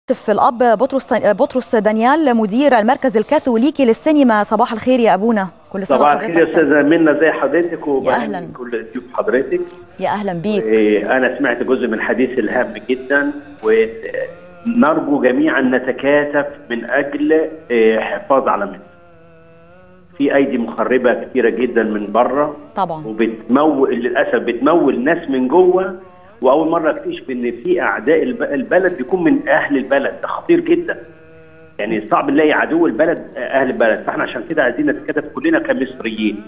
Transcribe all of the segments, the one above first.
في الاب بطرس بطرس دانيال مدير المركز الكاثوليكي للسينما صباح الخير يا ابونا كل سنه صباح الخير يا استاذه منى زي حضرتك يا اهلا كل ضيوف حضرتك يا اهلا بيك انا سمعت جزء من حديث الهام جدا ونرجو جميعا نتكاتف من اجل حفاظ على مصر في ايدي مخربه كثيره جدا من بره طبعا وبتمول للاسف بتمول ناس من جوه واول مره اكتشف ان في اعداء البلد بيكون من اهل البلد ده خطير جدا يعني صعب نلاقي عدو البلد اهل البلد فاحنا عشان كده عايزين نتكاتف كلنا كمصريين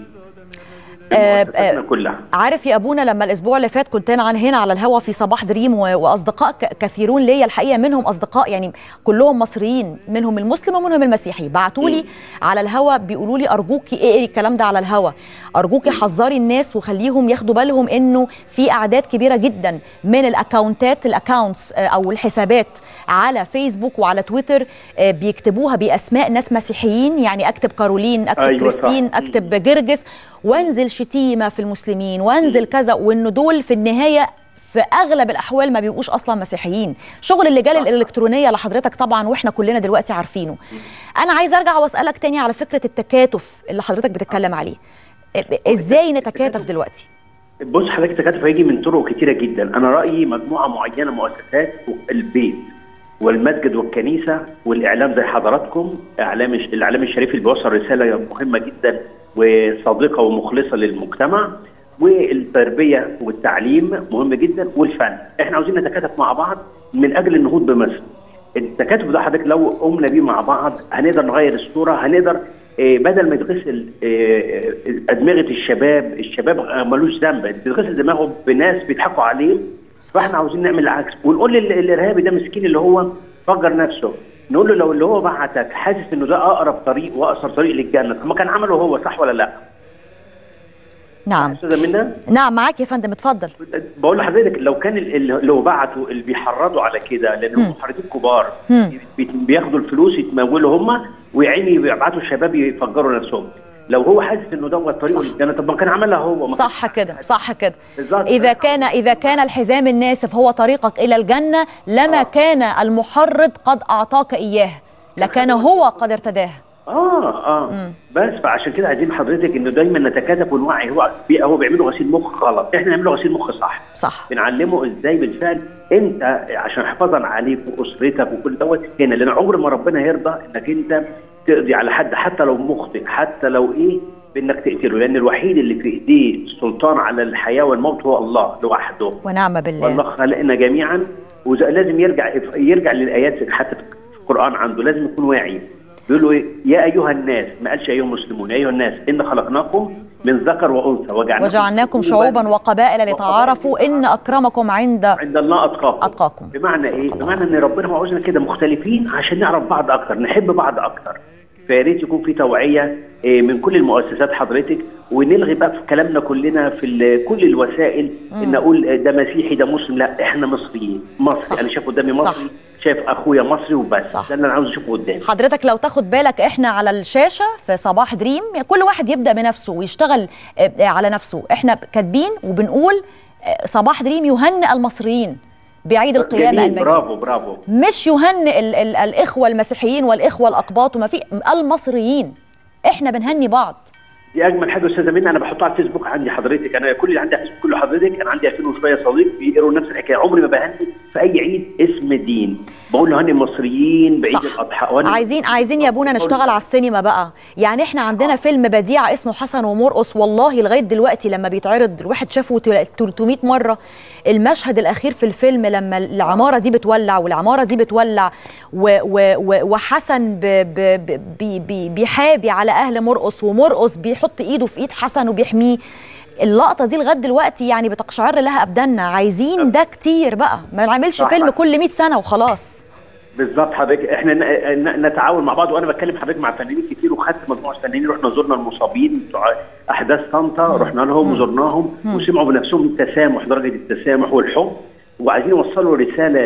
آه آه كلها عارف يا ابونا لما الاسبوع اللي فات كنت انا هنا على الهوا في صباح دريم واصدقاء كثيرون ليا الحقيقه منهم اصدقاء يعني كلهم مصريين منهم المسلم ومنهم المسيحي بعتوا لي على الهوا بيقولوا لي ارجوكي اقري الكلام ده على الهوا ارجوكي حذري الناس وخليهم ياخدوا بالهم انه في اعداد كبيره جدا من الاكونتات الاكونتس او الحسابات على فيسبوك وعلى تويتر بيكتبوها باسماء ناس مسيحيين يعني اكتب كارولين اكتب أيوة كريستين صح. اكتب جرجس وانزل شتيمه في المسلمين وانزل كذا وان دول في النهايه في اغلب الاحوال ما بيبقوش اصلا مسيحيين شغل اللجان الالكترونيه لحضرتك طبعا واحنا كلنا دلوقتي عارفينه انا عايز ارجع واسالك تاني على فكره التكاتف اللي حضرتك بتتكلم عليه ازاي نتكاتف دلوقتي بص حضرتك التكاتف هيجي من طرق كتيره جدا انا رايي مجموعه معينه مؤسسات البيت والمسجد والكنيسه والاعلام زي حضراتكم اعلام الاعلام الشريف اللي بيوصل رساله مهمه جدا وصادقه ومخلصه للمجتمع والتربيه والتعليم مهم جدا والفن احنا عاوزين نتكاتف مع بعض من اجل النهوض بمصر التكاتف ده حضرتك لو قمنا بيه مع بعض هنقدر نغير الصوره هنقدر بدل ما يتغسل ادمغه الشباب الشباب ملوش ذنب تتغسل دماغه بناس بيضحكوا عليه فاحنا عاوزين نعمل العكس ونقول للارهابي ده مسكين اللي هو فجر نفسه نقول له لو اللي هو بعتك حاسس انه ده اقرب طريق واقصر طريق للجنه طب ما كان عمله هو صح ولا لا؟ نعم استاذه منى نعم معاك يا فندم اتفضل بقول لحضرتك لو كان اللي هو بعتوا اللي بيحرضوا على كده لان هم محرضين كبار بياخدوا الفلوس يتمولوا هم ويعيني بيبعتوا الشباب يفجروا نفسهم لو هو حاسس انه دوت طريقه للجنه طب ما كان عملها هو صح كده صح كده اذا كان اذا كان الحزام الناسف هو طريقك الى الجنه لما آه. كان المحرض قد اعطاك اياه لكان هو قد ارتداه اه اه مم. بس فعشان كده عايزين حضرتك انه دايما نتكاتف ونوعي هو هو بيعملوا غسيل مخ غلط احنا نعمله غسيل مخ صح صح بنعلمه ازاي بالفعل انت عشان حفاظا عليك واسرتك وكل دوت هنا لان عمر ما ربنا هيرضى انك انت تقضي على حد حتى لو مخطئ حتى لو ايه بانك تقتله لان الوحيد اللي في ايديه السلطان على الحياه والموت هو الله لوحده ونعم بالله والله خلقنا جميعا ولازم يرجع يرجع للايات حتى في القران عنده لازم يكون واعي بيقول له يا ايها الناس ما قالش ايها المسلمون يا ايها الناس ان خلقناكم من ذكر وانثى وجعلناكم, وجعلناكم شعوبا وقبائل لتعارفوا ان اكرمكم عند عند الله اتقاكم اتقاكم بمعنى ايه؟ بمعنى ان ربنا هو عاوزنا كده مختلفين عشان نعرف بعض اكتر نحب بعض اكتر فيا ريت يكون في توعيه من كل المؤسسات حضرتك ونلغي بقى في كلامنا كلنا في كل الوسائل مم. ان اقول ده مسيحي ده مسلم لا احنا مصريين مصري انا شايف قدامي مصري صح. شايف اخويا مصري وبس ده اللي انا عاوز اشوفه قدامي حضرتك لو تاخد بالك احنا على الشاشه في صباح دريم كل واحد يبدا بنفسه ويشتغل على نفسه احنا كاتبين وبنقول صباح دريم يهنئ المصريين بعيد القيامة المجيد برافو برافو مش يهنئ ال ال الإخوة المسيحيين والإخوة الأقباط وما في المصريين إحنا بنهني بعض دي اجمل حاجه استاذه منى انا بحطها على الفيسبوك عندي حضرتك انا كل اللي عندي على الفيسبوك كله حضرتك انا عندي 2000 وشويه صديق بيقروا نفس الحكايه عمري ما بهني في اي عيد اسم دين بقول له هني المصريين بعيد الاضحى عايزين عايزين يا ابونا نشتغل على السينما بقى يعني احنا عندنا آه. فيلم بديع اسمه حسن ومرقص والله لغايه دلوقتي لما بيتعرض الواحد شافه 300 مره المشهد الاخير في الفيلم لما العماره دي بتولع والعماره دي بتولع و و و وحسن ب ب ب بي بيحابي على اهل مرقص ومرقص بيحط ايده في ايد حسن وبيحميه اللقطه دي لغايه دلوقتي يعني بتقشعر لها ابداننا عايزين ده كتير بقى ما نعملش فيلم كل 100 سنه وخلاص بالظبط حضرتك احنا نتعاون مع بعض وانا بتكلم حضرتك مع فنانين كتير وخدت مجموعه فنانين رحنا زرنا المصابين بتوع احداث طنطا رحنا لهم وزرناهم وسمعوا بنفسهم التسامح درجه التسامح والحب وعايزين يوصلوا رساله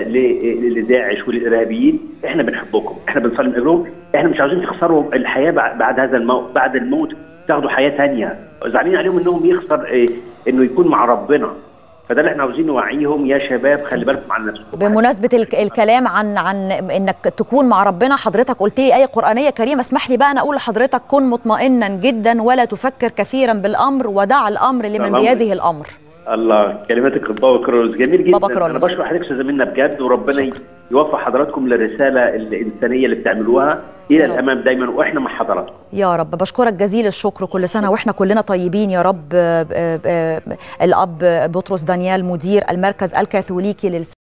لداعش وللارهابيين احنا بنحبكم احنا بنصلي من اجلهم احنا مش عاوزين تخسروا الحياه بعد هذا الموت بعد الموت تاخدوا حياه ثانيه زعلانين عليهم انهم يخسر إيه انه يكون مع ربنا فده اللي احنا عاوزين نوعيهم يا شباب خلي بالكم على نفسكم بمناسبه الك الكلام عن عن انك تكون مع ربنا حضرتك قلت لي ايه قرانيه كريمه اسمح لي بقى انا اقول لحضرتك كن مطمئنا جدا ولا تفكر كثيرا بالامر ودع الامر لمن بيده الامر الله كلماتك بابا كرولوس جميل جدا بابا كرولوس. انا بشكر حضرتك استاذه منى بجد وربنا يوفق حضراتكم للرساله الانسانيه اللي بتعملوها الى الامام دايما واحنا مع حضراتكم يا رب بشكرك جزيل الشكر كل سنه واحنا كلنا طيبين يا رب الاب بطرس دانيال مدير المركز الكاثوليكي للس